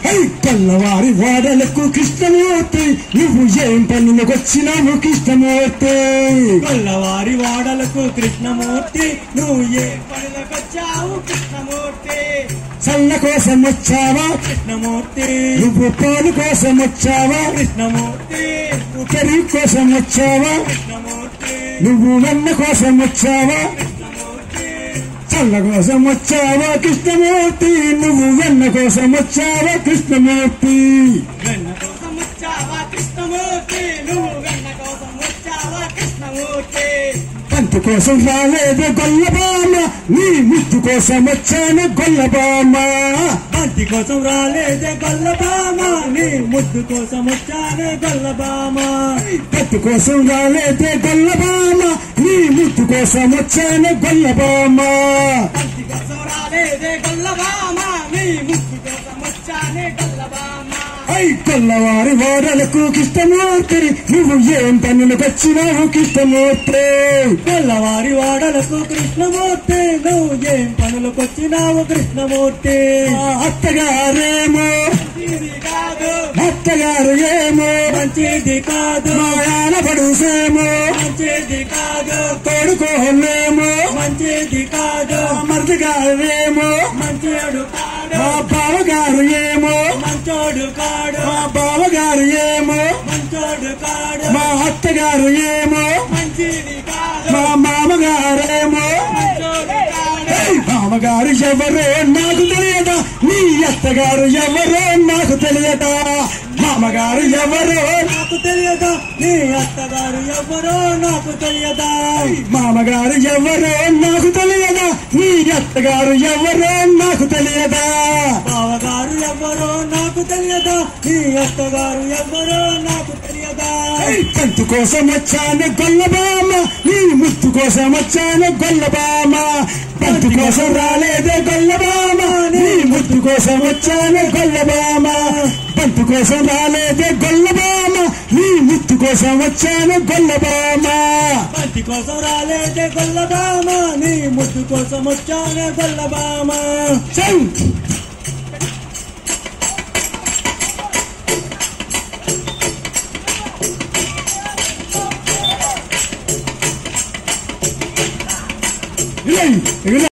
high తెల్లవారి వాడలకు కృష్ణమూర్తి నువ్వు ఏం పనులకు వచ్చినావు కృష్ణమూర్తి గొల్లవారి వాడలకు కృష్ణమూర్తి నువ్వు ఏ పనులకొచ్చావు కృష్ణమూర్తి చల్ల కోసం వచ్చావా కృష్ణమూర్తి నువ్వు పాలు కోసం వచ్చావా కృష్ణమూర్తి నువ్వు పెరుగు కోసం వచ్చావా కృష్ణమూర్తి నువ్వు వెన్న కోసం వచ్చావా కృష్ణమూర్తి చల్ల కోసం వచ్చావా కృష్ణమూర్తి నువ్వు వెన్న కోసం వచ్చావా కృష్ణమూర్తి వెన్న కోసం వచ్చావా కృష్ణమూర్తి నువ్వు వెన్న కోసం వచ్చావా కృష్ణమూర్తి పంతు కోసం రాలేదు గొల్లబామ నీ ముద్దు కోసం వచ్చాను గొల్లబామ బంతి కోసం రాలేదే గొల్లబామ నీ ముద్దు కోసం వచ్చానే గొల్లబామ పట్టు కోసం రాలేదే గొల్లబామ నీ ముద్దు కోసం వచ్చాను గొల్లబామ బంతి కోసం రాలేదే గొల్లబామ నీ ముద్దు కోసం వచ్చానే గొల్లబామ ఐ కొల్లవారి వాడలకు కృష్ణమూర్తి నువ్వు ఏం పనులకు వచ్చినావు కృష్ణమూర్తి తెల్లవారి వాడలకు కృష్ణమూర్తి నువ్వు ఏం పనులకొచ్చినావు కృష్ణమూర్తి ఆ అత్తగారేమో మంచిది కాదు అత్తగారు ఏమో మంచిది కాదు మాయాల పడుసేమో మంచిది కాదు తోడుకోలేమో మంచిది కాదు మరిదిగారేమో మంచోడు కాడు మా బావగారు ఏమో మంచోడు కాడు మా బావగారు ఏమో మంచోడు కాడు మా అత్తగారు ఏమో మంచిది కాదు మా మామగారేమో మంచోడు కాడు ఏయ్, మామగారు ఎవరో నాకు తెలియదా నీ అత్తగారు ఎవరో నాకు తెలియదా మామగారు ఎవరో నాకు తెలియదా నీ అత్తగారు ఎవరో నాకు తెలియదా మామగారు ఎవరో నాకు తెలియదా నీ అత్తగారు ఎవరో నాకు తెలియదా బావగారు ఎవరో నాకు తెలియదా నీ అత్తగారు ఎవరో నాకు తెలియదా ఏయ్, కంతు కోసం వచ్చాను గొల్లబామ నీ ముత్తు కోసం వచ్చాను గొల్లబామ బంతు కోసం రాలేదే గొల్లబామ నీ ముత్తు కోసం వచ్చాను గొల్లబామ బంతు కోసం రాలేదే గొల్లబామ నీ ముత్తు కోసం వచ్చాను గొల్లబామ బంతి కోసం రాలేదే గొల్లబామ నీ ముద్దు కోసం వచ్చానే గొల్లబామ చౌ ఇలా ఇలా